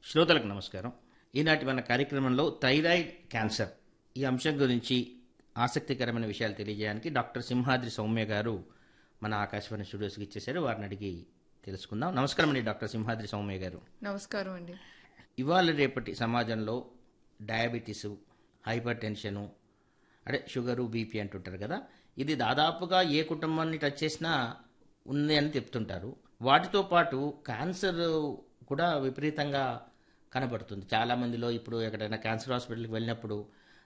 శ్రోతలకు నమస్కారం ఈనాటి మన కార్యక్రమంలో థైరాయిడ్ క్యాన్సర్ ఈ అంశం గురించి ఆసక్తికరమైన విషయాలు తెలియజేయడానికి డాక్టర్ సింహాద్రి సౌమ్య గారు మన ఆకాశవాణి స్టూడియోస్కి ఇచ్చేశారు వారిని అడిగి తెలుసుకుందాం నమస్కారం అండి డాక్టర్ సింహాద్రి సౌమ్య గారు నమస్కారం అండి ఇవాళ రేపటి సమాజంలో డయాబెటీసు హైపర్ టెన్షను అంటే షుగరు బీపీ అంటుంటారు కదా ఇది దాదాపుగా ఏ కుటుంబాన్ని టచ్ చేసినా ఉంది అని చెప్తుంటారు వాటితో పాటు క్యాన్సర్ కూడా విపరీతంగా కనబడుతుంది చాలా మందిలో ఇప్పుడు ఎక్కడైనా క్యాన్సర్ హాస్పిటల్కి వెళ్ళినప్పుడు